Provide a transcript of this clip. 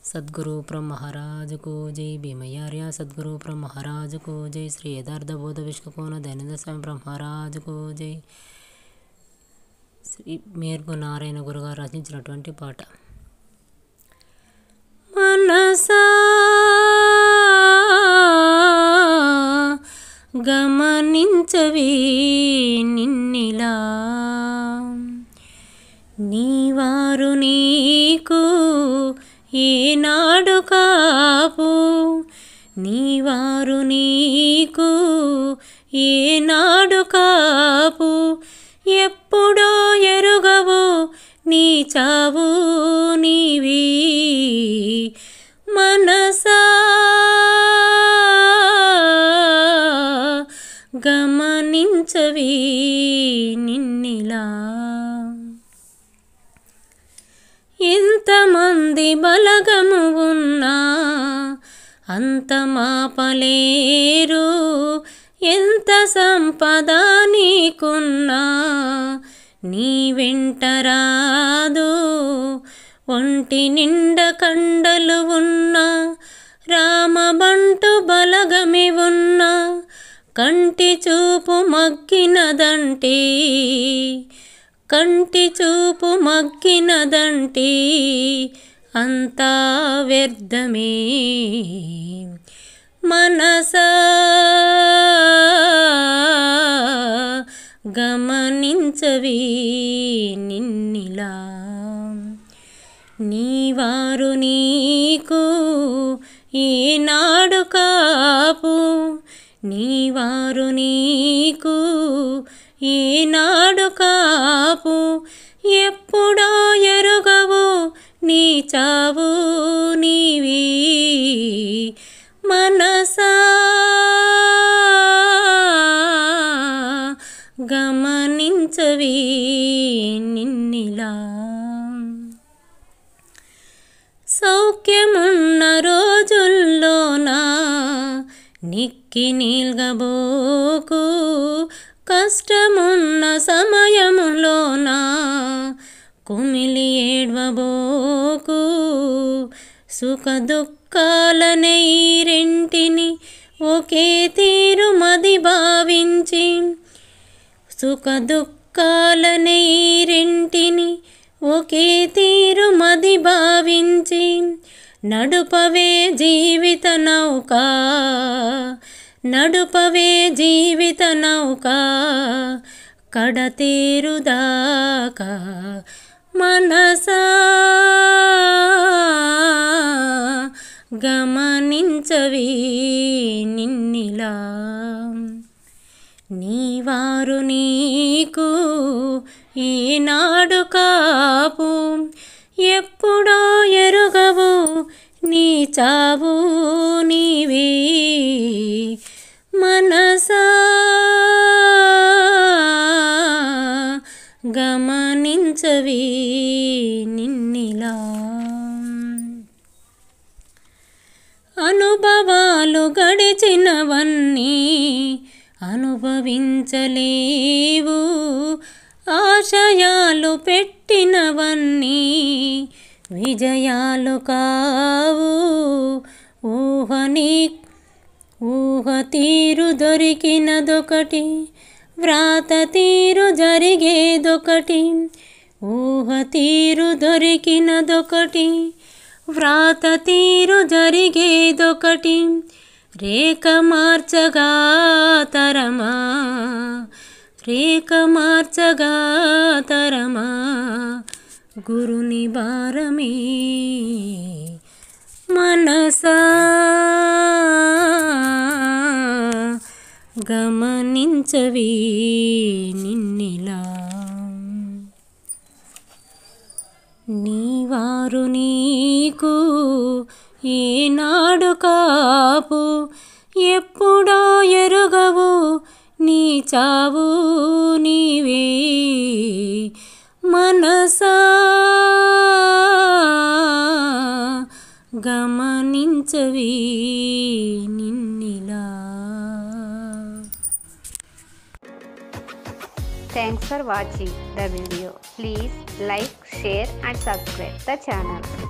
సద్గురు బ్రహ్మ మహారాజుకు జై భీమయార్య సద్గురు బ్రహ్మ మహారాజుకు జై శ్రీ యథార్థ బోధ విష్ణుకోన దైనంద స్వామి బ్రహ్మ మహారాజుకు జై శ్రీ మేర్గు నారాయణ గురుగారు రచించినటువంటి పాట మనసా గమనించవి నిన్నిలా నీవారు నీకు ఏనాడు కాపు నీవారు నీకు ఏనాడు కాపు ఎప్పుడో ఎరుగవు నీ చావు నీవి మనసా గమనించవి నిన్నిలా ఎంతమంది బలగము ఉన్నా అంత మాపలేరు ఎంత సంపద నీకున్నా నీ వెంట రాదు ఒంటి నిండ కండలు ఉన్నా రామబంటు బలగమి ఉన్నా కంటి చూపు మగ్గినదంటే కంటి చూపు మగ్గినదంటే అంతా వ్యర్థమే మనసా గమనించవి నిన్నిలా నీవారు నీకు ఏనాడు కాపు నీవారు నీకు ఈనాడు కాపు ఎప్పుడో ఎరుగవు నీ చావు నీవి మనసా గమనించవి నిన్నిలా సౌఖ్యమున్న రోజుల్లోనా నిక్కి నీల్గబోకు కష్టమున్న సమయములోన కుమిలి ఏడ్వబోకు సుఖ దుఃఖాలనే ఈ రెంటిని ఒకే తీరు మది భావించి సుఖ దుఃఖాలనే ఈ రెంటిని ఒకే తీరు మది భావించి నడుపవే జీవిత నౌక నడుపవే జీవిత నౌక కడతేరుదాకా మనసా గమనించవి నిన్నిలా నీవారు నీకు ఈనాడు కాపు ఎప్పుడో ఎరుగవు నీ చావు నీవే మనసా గమనించవి నిన్నిలా అనుభవాలు గడిచినవన్నీ అనుభవించలేవు ఆశయాలు పెట్టినవన్నీ విజయాలు కావు ఊహని ఊహ తీరు దొరికినదొకటి వ్రాత తీరు జరిగేదొకటి ఊహ తీరు దొరికినదొకటి వ్రాత తీరు జరిగేదొకటి రేఖ మార్చగా తరమా రేఖ మార్చగా తరమా గురుని భారమే మనసా గమనించవి నిన్నిలా నీవారు నీకు ఈనాడు కాపు ఎప్పుడో ఎరుగవు నీ చావు నీవే మనసా గమనించవి నిన్నిలా Thanks for watching the video. Please like, share and subscribe the channel.